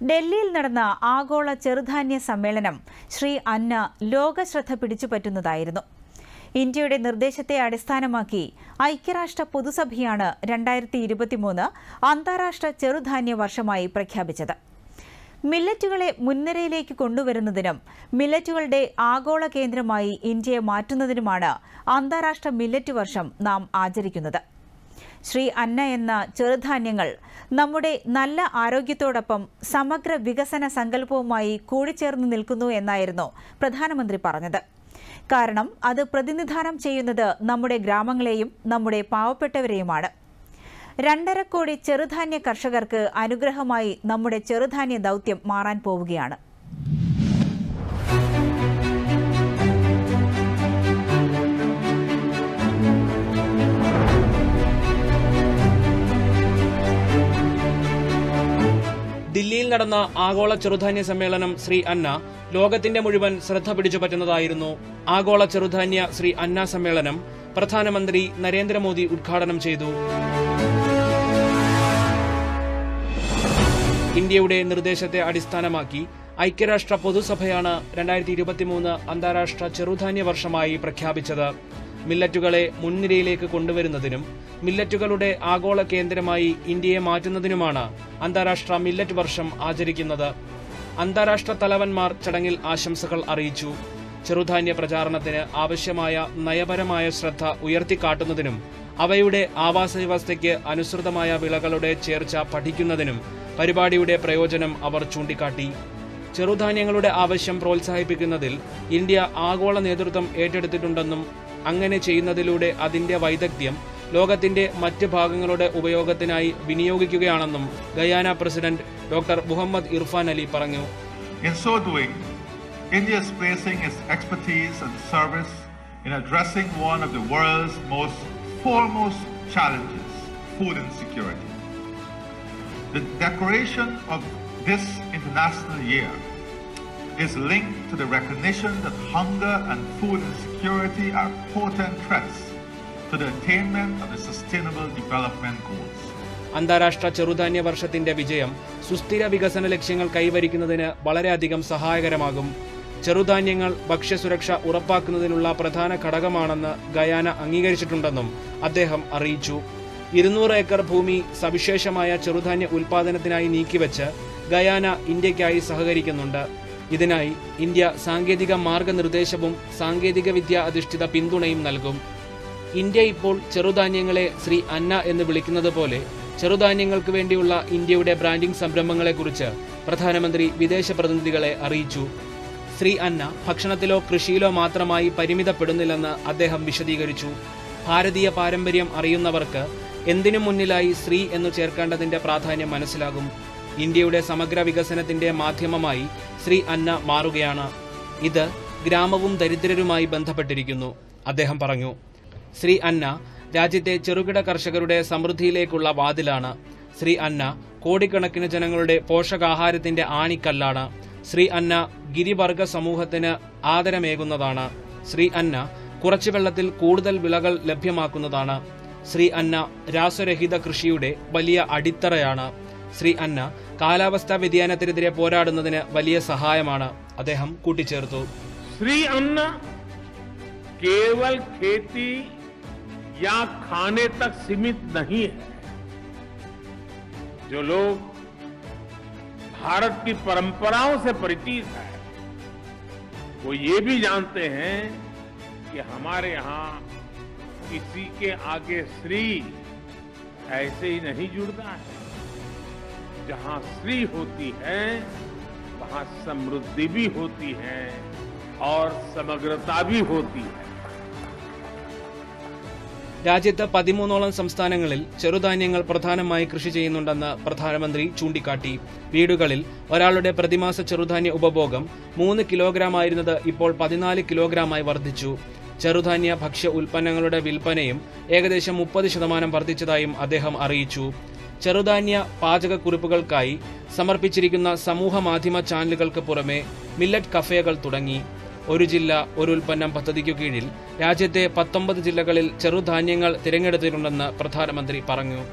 ഡൽഹിയിൽ നടന്ന ആഗോള ചെറുധാന്യ സമ്മേളനം ശ്രീ അന്ന ലോകശ്രദ്ധ പിടിച്ചുപറ്റുന്നതായിരുന്നു ഇന്ത്യയുടെ നിർദ്ദേശത്തെ അടിസ്ഥാനമാക്കി ഐക്യരാഷ്ട്ര പൊതുസഭയാണ് രണ്ടായിരത്തി ഇരുപത്തിമൂന്ന് അന്താരാഷ്ട്ര ചെറുധാന്യ വർഷമായി പ്രഖ്യാപിച്ചത് മില്ലറ്റുകളെ മുൻനിരയിലേക്ക് കൊണ്ടുവരുന്നതിനും മില്ലറ്റുകളുടെ ആഗോള കേന്ദ്രമായി ഇന്ത്യയെ മാറ്റുന്നതിനുമാണ് അന്താരാഷ്ട്ര മില്ലറ്റ് വർഷം നാം ആചരിക്കുന്നത് ശ്രീ അന്ന എന്ന ചെറുധാന്യങ്ങൾ നമ്മുടെ നല്ല ആരോഗ്യത്തോടൊപ്പം സമഗ്ര വികസന സങ്കല്പവുമായി കൂടിച്ചേർന്ന് നിൽക്കുന്നു എന്നായിരുന്നു പ്രധാനമന്ത്രി പറഞ്ഞത് കാരണം അത് പ്രതിനിധാനം ചെയ്യുന്നത് നമ്മുടെ ഗ്രാമങ്ങളെയും നമ്മുടെ പാവപ്പെട്ടവരെയുമാണ് രണ്ടര കോടി ചെറുധാന്യ കർഷകർക്ക് അനുഗ്രഹമായി നമ്മുടെ ചെറുധാന്യ ദൗത്യം മാറാൻ പോവുകയാണ് ദില്ലിയിൽ നടന്ന ആഗോള ചെറുധാന്യ സമ്മേളനം ശ്രീ അന്ന ലോകത്തിന്റെ മുഴുവൻ ശ്രദ്ധ പിടിച്ചുപറ്റുന്നതായിരുന്നു ആഗോള ചെറുധാന്യ ശ്രീ അന്ന സമ്മേളനം പ്രധാനമന്ത്രി നരേന്ദ്രമോദി ഉദ്ഘാടനം ചെയ്തു ഇന്ത്യയുടെ നിർദ്ദേശത്തെ അടിസ്ഥാനമാക്കി ഐക്യരാഷ്ട്ര പൊതുസഭയാണ് രണ്ടായിരത്തി ഇരുപത്തിമൂന്ന് അന്താരാഷ്ട്ര ചെറുധാന്യ വർഷമായി പ്രഖ്യാപിച്ചത് മില്ലറ്റുകളെ മുൻനിരയിലേക്ക് കൊണ്ടുവരുന്നതിനും മില്ലറ്റുകളുടെ ആഗോള കേന്ദ്രമായി ഇന്ത്യയെ മാറ്റുന്നതിനുമാണ് അന്താരാഷ്ട്ര മില്ലറ്റ് വർഷം ആചരിക്കുന്നത് അന്താരാഷ്ട്ര തലവന്മാർ ചടങ്ങിൽ ആശംസകൾ അറിയിച്ചു ചെറുധാന്യ പ്രചാരണത്തിന് ആവശ്യമായ നയപരമായ ശ്രദ്ധ ഉയർത്തിക്കാട്ടുന്നതിനും അവയുടെ ആവാസ വ്യവസ്ഥയ്ക്ക് അനുസൃതമായ വിളകളുടെ ചേർച്ച പഠിക്കുന്നതിനും പരിപാടിയുടെ പ്രയോജനം അവർ ചൂണ്ടിക്കാട്ടി ചെറുധാന്യങ്ങളുടെ ആവശ്യം പ്രോത്സാഹിപ്പിക്കുന്നതിൽ ഇന്ത്യ ആഗോള നേതൃത്വം ഏറ്റെടുത്തിട്ടുണ്ടെന്നും അങ്ങനെ ചെയ്യുന്നതിലൂടെ അതിന്റെ വൈദഗ്ധ്യം ലോകത്തിന്റെ മറ്റ് ഭാഗങ്ങളുടെ ഉപയോഗത്തിനായി വിനിയോഗിക്കുകയാണെന്നും Guyana president doctor Mohamed Irfaan Ali പറഞ്ഞു In so doing, India is placing its expertise and service in addressing one of the world's most foremost challenges, food insecurity. The declaration of this international year is linked to the recognition that hunger and food insecurity are potent threats to the attainment of the Sustainable Development Goals. അന്താരാഷ്ട്ര ചെറുധാന്യ വർഷത്തിന്റെ വിജയം സുസ്ഥിര വികസന ലക്ഷ്യങ്ങൾ കൈവരിക്കുന്നതിന് വളരെയധികം സഹായകരമാകും ചെറുധാന്യങ്ങൾ ഭക്ഷ്യസുരക്ഷ ഉറപ്പാക്കുന്നതിനുള്ള പ്രധാന ഘടകമാണെന്ന് ഗയാന അംഗീകരിച്ചിട്ടുണ്ടെന്നും അദ്ദേഹം അറിയിച്ചു ഇരുന്നൂറ് ഏക്കർ ഭൂമി സവിശേഷമായ ചെറുധാന്യ ഉൽപാദനത്തിനായി നീക്കിവെച്ച് ഗയാന ഇന്ത്യയ്ക്കായി സഹകരിക്കുന്നുണ്ട് ഇതിനായി ഇന്ത്യ സാങ്കേതിക മാർഗനിർദ്ദേശവും സാങ്കേതിക വിദ്യ അധിഷ്ഠിത പിന്തുണയും നൽകും ഇന്ത്യ ഇപ്പോൾ ചെറുധാന്യങ്ങളെ ശ്രീ അന്ന എന്ന് വിളിക്കുന്നത് പോലെ ചെറുധാന്യങ്ങൾക്ക് വേണ്ടിയുള്ള ഇന്ത്യയുടെ ബ്രാൻഡിംഗ് സംരംഭങ്ങളെക്കുറിച്ച് പ്രധാനമന്ത്രി വിദേശ പ്രതിനിധികളെ അറിയിച്ചു ശ്രീ അന്ന ഭക്ഷണത്തിലോ കൃഷിയിലോ മാത്രമായി പരിമിതപ്പെടുന്നില്ലെന്ന് അദ്ദേഹം വിശദീകരിച്ചു ഭാരതീയ പാരമ്പര്യം അറിയുന്നവർക്ക് എന്തിനു മുന്നിലായി ശ്രീ എന്നു ചേർക്കേണ്ടതിന്റെ പ്രാധാന്യം മനസ്സിലാകും ഇന്ത്യയുടെ സമഗ്ര വികസനത്തിന്റെ മാധ്യമമായി ശ്രീ അന്ന മാറുകയാണ് ഇത് ഗ്രാമവും ദരിദ്രരുമായി ബന്ധപ്പെട്ടിരിക്കുന്നു അദ്ദേഹം പറഞ്ഞു ശ്രീ അന്ന രാജ്യത്തെ ചെറുകിട കർഷകരുടെ സമൃദ്ധിയിലേക്കുള്ള വാതിലാണ് ശ്രീ അന്ന കോടിക്കണക്കിന് ജനങ്ങളുടെ പോഷകാഹാരത്തിന്റെ ആണിക്കല്ലാണ് ശ്രീ അന്ന ഗിരിവർഗ സമൂഹത്തിന് ആദരമേകുന്നതാണ് ശ്രീ അന്ന കുറച്ചു വെള്ളത്തിൽ കൂടുതൽ വിളകൾ ലഭ്യമാക്കുന്നതാണ് ശ്രീ അന്ന രാസരഹിത കൃഷിയുടെ വലിയ അടിത്തറയാണ് ശ്രീ അന്ന കാലാവസ്ഥാ വ്യതിയാനത്തിനെതിരെ പോരാടുന്നതിന് വലിയ സഹായമാണ് അദ്ദേഹം കൂട്ടിച്ചേർത്തു श्री अन्न केवल खेती या खाने तक सीमित नहीं है जो लोग भारत की परंपराओं से परिचित है वो ये भी जानते हैं कि हमारे यहाँ किसी के आगे श्री ऐसे ही नहीं जुड़ता है जहाँ श्री होती है वहाँ समृद्धि भी होती है और समग्रता भी होती है രാജ്യത്ത് പതിമൂന്നോളം സംസ്ഥാനങ്ങളിൽ ചെറുധാന്യങ്ങൾ പ്രധാനമായി കൃഷി ചെയ്യുന്നുണ്ടെന്ന് പ്രധാനമന്ത്രി ചൂണ്ടിക്കാട്ടി വീടുകളിൽ ഒരാളുടെ പ്രതിമാസ ചെറുധാന്യ ഉപഭോഗം മൂന്ന് കിലോഗ്രാം ആയിരുന്നത് ഇപ്പോൾ പതിനാല് കിലോഗ്രാമായി വർദ്ധിച്ചു ചെറുധാന്യ ഭക്ഷ്യ ഉൽപ്പന്നങ്ങളുടെ വിൽപ്പനയും ഏകദേശം മുപ്പത് ശതമാനം വർദ്ധിച്ചതായും അദ്ദേഹം അറിയിച്ചു ചെറുധാന്യ പാചകക്കുറിപ്പുകൾക്കായി സമർപ്പിച്ചിരിക്കുന്ന സമൂഹ മാധ്യമ ചാനലുകൾക്ക് പുറമെ മില്ലറ്റ് കഫേകൾ തുടങ്ങി ഒരു ജില്ല ഒരു ഉൽപ്പന്നം പദ്ധതിക്കു കീഴിൽ രാജ്യത്തെ പത്തൊമ്പത് ജില്ലകളിൽ ചെറുധാന്യങ്ങൾ തിരഞ്ഞെടുത്തിട്ടുണ്ടെന്ന് പ്രധാനമന്ത്രി പറഞ്ഞു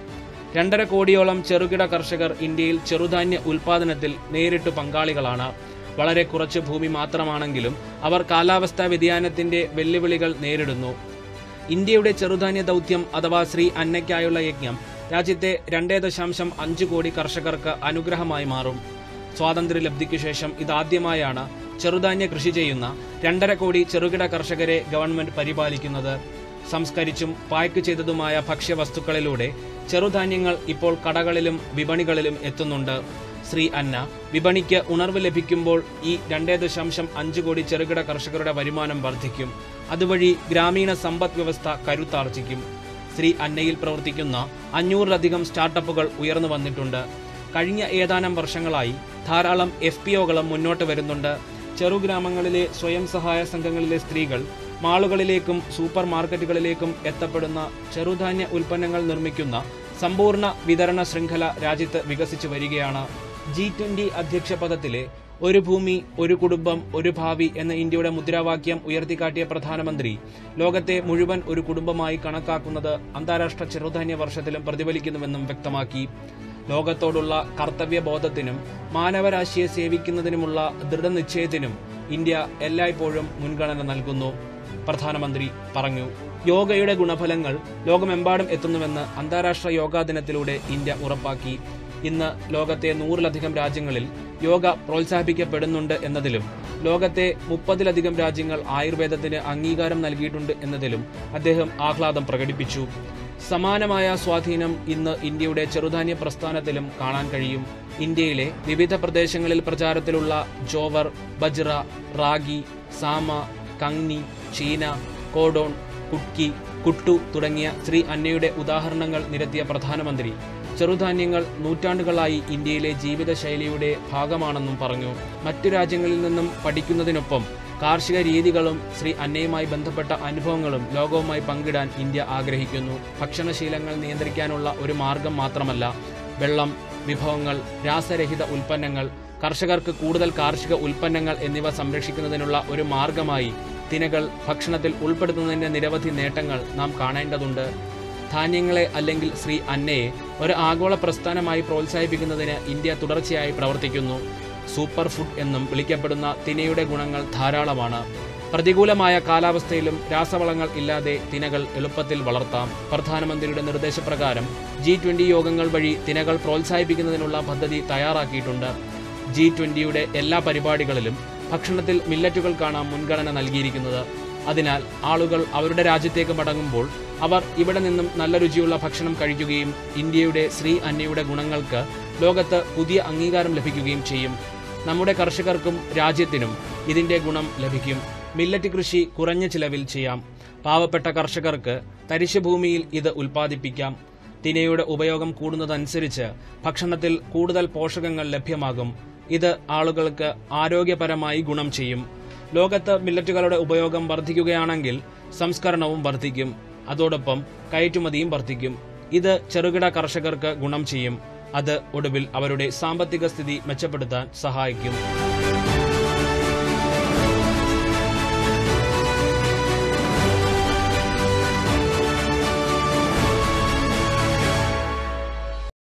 രണ്ടര കോടിയോളം ചെറുകിട കർഷകർ ഇന്ത്യയിൽ ചെറുധാന്യ ഉൽപാദനത്തിൽ നേരിട്ട് പങ്കാളികളാണ് വളരെ കുറച്ച് ഭൂമി മാത്രമാണെങ്കിലും അവർ കാലാവസ്ഥാ വ്യതിയാനത്തിന്റെ വെല്ലുവിളികൾ നേരിടുന്നു ഇന്ത്യയുടെ ചെറുധാന്യ ദൗത്യം അഥവാ ശ്രീ അന്നയ്ക്കായുള്ള യജ്ഞം രാജ്യത്തെ രണ്ടേ ദശാംശം അഞ്ച് കോടി കർഷകർക്ക് അനുഗ്രഹമായി മാറും സ്വാതന്ത്ര്യലബ്ധിക്ക് ശേഷം ഇതാദ്യമായാണ് ചെറുധാന്യ കൃഷി ചെയ്യുന്ന രണ്ടര കോടി ചെറുകിട കർഷകരെ ഗവൺമെന്റ് പരിപാലിക്കുന്നത് സംസ്കരിച്ചും പായ്ക്ക് ചെയ്തതുമായ ഭക്ഷ്യവസ്തുക്കളിലൂടെ ചെറുധാന്യങ്ങൾ ഇപ്പോൾ കടകളിലും വിപണികളിലും എത്തുന്നുണ്ട് ശ്രീ അന്ന വിപണിക്ക് ഉണർവ് ലഭിക്കുമ്പോൾ ഈ രണ്ടേ ദശാംശം അഞ്ച് കോടി ചെറുകിട കർഷകരുടെ വരുമാനം വർദ്ധിക്കും അതുവഴി ഗ്രാമീണ സമ്പദ് വ്യവസ്ഥ കരുത്താർജിക്കും ശ്രീ അന്നയിൽ പ്രവർത്തിക്കുന്ന അഞ്ഞൂറിലധികം സ്റ്റാർട്ടപ്പുകൾ ഉയർന്നു വന്നിട്ടുണ്ട് കഴിഞ്ഞ ഏതാനും വർഷങ്ങളായി ധാരാളം എഫ് പി ഒകളും മുന്നോട്ട് വരുന്നുണ്ട് ചെറുഗ്രാമങ്ങളിലെ സ്വയം സഹായ സംഘങ്ങളിലെ സ്ത്രീകൾ മാളുകളിലേക്കും സൂപ്പർ മാർക്കറ്റുകളിലേക്കും എത്തപ്പെടുന്ന ചെറുധാന്യ ഉൽപ്പന്നങ്ങൾ നിർമ്മിക്കുന്ന സമ്പൂർണ്ണ വിതരണ ശൃംഖല രാജ്യത്ത് വികസിച്ചു വരികയാണ് ജി ട്വന്റി അധ്യക്ഷ പദത്തിലെ ഒരു ഭൂമി ഒരു കുടുംബം ഒരു ഭാവി എന്ന ഇന്ത്യയുടെ മുദ്രാവാക്യം ഉയർത്തിക്കാട്ടിയ പ്രധാനമന്ത്രി ലോകത്തെ മുഴുവൻ ഒരു കുടുംബമായി കണക്കാക്കുന്നത് അന്താരാഷ്ട്ര ചെറുധാന്യ വർഷത്തിലും പ്രതിഫലിക്കുന്നുവെന്നും വ്യക്തമാക്കി ലോകത്തോടുള്ള കർത്തവ്യബോധത്തിനും മാനവരാശിയെ സേവിക്കുന്നതിനുമുള്ള ദൃഢനിശ്ചയത്തിനും ഇന്ത്യ എല്ലായ്പ്പോഴും മുൻഗണന നൽകുന്നു പ്രധാനമന്ത്രി പറഞ്ഞു യോഗയുടെ ഗുണഫലങ്ങൾ ലോകമെമ്പാടും എത്തുന്നുവെന്ന് അന്താരാഷ്ട്ര യോഗാ ദിനത്തിലൂടെ ഇന്ത്യ ഉറപ്പാക്കി ഇന്ന് ലോകത്തെ നൂറിലധികം രാജ്യങ്ങളിൽ യോഗ പ്രോത്സാഹിപ്പിക്കപ്പെടുന്നുണ്ട് എന്നതിലും ലോകത്തെ മുപ്പതിലധികം രാജ്യങ്ങൾ ആയുർവേദത്തിന് അംഗീകാരം നൽകിയിട്ടുണ്ട് എന്നതിലും അദ്ദേഹം ആഹ്ലാദം പ്രകടിപ്പിച്ചു സമാനമായ സ്വാധീനം ഇന്ന് ഇന്ത്യയുടെ ചെറുധാന്യ പ്രസ്ഥാനത്തിലും കാണാൻ കഴിയും ഇന്ത്യയിലെ വിവിധ പ്രദേശങ്ങളിൽ പ്രചാരത്തിലുള്ള ജോവർ ബജ്റ റാഗി സാമ കങ്നി ചീന കോഡോൺ കുട്ക്കി കുട്ടു തുടങ്ങിയ ശ്രീ അന്നയുടെ ഉദാഹരണങ്ങൾ നിരത്തിയ പ്രധാനമന്ത്രി ചെറുധാന്യങ്ങൾ നൂറ്റാണ്ടുകളായി ഇന്ത്യയിലെ ജീവിതശൈലിയുടെ ഭാഗമാണെന്നും പറഞ്ഞു മറ്റു രാജ്യങ്ങളിൽ നിന്നും പഠിക്കുന്നതിനൊപ്പം കാർഷിക രീതികളും ശ്രീ അന്നയുമായി ബന്ധപ്പെട്ട അനുഭവങ്ങളും ലോകവുമായി പങ്കിടാൻ ഇന്ത്യ ആഗ്രഹിക്കുന്നു ഭക്ഷണശീലങ്ങൾ നിയന്ത്രിക്കാനുള്ള ഒരു മാർഗം മാത്രമല്ല വെള്ളം വിഭവങ്ങൾ രാസരഹിത ഉൽപ്പന്നങ്ങൾ കർഷകർക്ക് കൂടുതൽ കാർഷിക ഉൽപ്പന്നങ്ങൾ എന്നിവ സംരക്ഷിക്കുന്നതിനുള്ള ഒരു മാർഗമായി തിനകൾ ഭക്ഷണത്തിൽ ഉൾപ്പെടുത്തുന്നതിന്റെ നിരവധി നേട്ടങ്ങൾ നാം കാണേണ്ടതുണ്ട് ധാന്യങ്ങളെ അല്ലെങ്കിൽ ശ്രീ അന്നയെ ഒരു ആഗോള പ്രസ്ഥാനമായി പ്രോത്സാഹിപ്പിക്കുന്നതിന് ഇന്ത്യ തുടർച്ചയായി പ്രവർത്തിക്കുന്നു സൂപ്പർ ഫുഡ് എന്നും വിളിക്കപ്പെടുന്ന തിനയുടെ ഗുണങ്ങൾ ധാരാളമാണ് പ്രതികൂലമായ കാലാവസ്ഥയിലും രാസവളങ്ങൾ ഇല്ലാതെ തിനകൾ എളുപ്പത്തിൽ വളർത്താം പ്രധാനമന്ത്രിയുടെ നിർദ്ദേശപ്രകാരം ജി ട്വന്റി യോഗങ്ങൾ വഴി തിനകൾ പ്രോത്സാഹിപ്പിക്കുന്നതിനുള്ള പദ്ധതി തയ്യാറാക്കിയിട്ടുണ്ട് ജി ട്വന്റിയുടെ എല്ലാ പരിപാടികളിലും ഭക്ഷണത്തിൽ മില്ലറ്റുകൾക്കാണ് മുൻഗണന നൽകിയിരിക്കുന്നത് അതിനാൽ ആളുകൾ അവരുടെ രാജ്യത്തേക്ക് മടങ്ങുമ്പോൾ അവർ ഇവിടെ നിന്നും നല്ല രുചിയുള്ള ഭക്ഷണം കഴിക്കുകയും ഇന്ത്യയുടെ ശ്രീ അന്നയുടെ ഗുണങ്ങൾക്ക് ലോകത്ത് പുതിയ അംഗീകാരം ലഭിക്കുകയും ചെയ്യും നമ്മുടെ കർഷകർക്കും രാജ്യത്തിനും ഇതിന്റെ ഗുണം ലഭിക്കും മില്ലറ്റ് കൃഷി കുറഞ്ഞ ചിലവിൽ ചെയ്യാം പാവപ്പെട്ട കർഷകർക്ക് തരിശുഭൂമിയിൽ ഇത് ഉൽപ്പാദിപ്പിക്കാം തിനയുടെ ഉപയോഗം കൂടുന്നതനുസരിച്ച് ഭക്ഷണത്തിൽ കൂടുതൽ പോഷകങ്ങൾ ലഭ്യമാകും ഇത് ആളുകൾക്ക് ആരോഗ്യപരമായി ഗുണം ചെയ്യും ലോകത്ത് മില്ലറ്റുകളുടെ ഉപയോഗം വർദ്ധിക്കുകയാണെങ്കിൽ സംസ്കരണവും വർദ്ധിക്കും അതോടൊപ്പം കയറ്റുമതിയും വർദ്ധിക്കും ഇത് ചെറുകിട കർഷകർക്ക് ഗുണം ചെയ്യും അത് ഒടുവിൽ അവരുടെ സാമ്പത്തിക സ്ഥിതി മെച്ചപ്പെടുത്താൻ സഹായിക്കും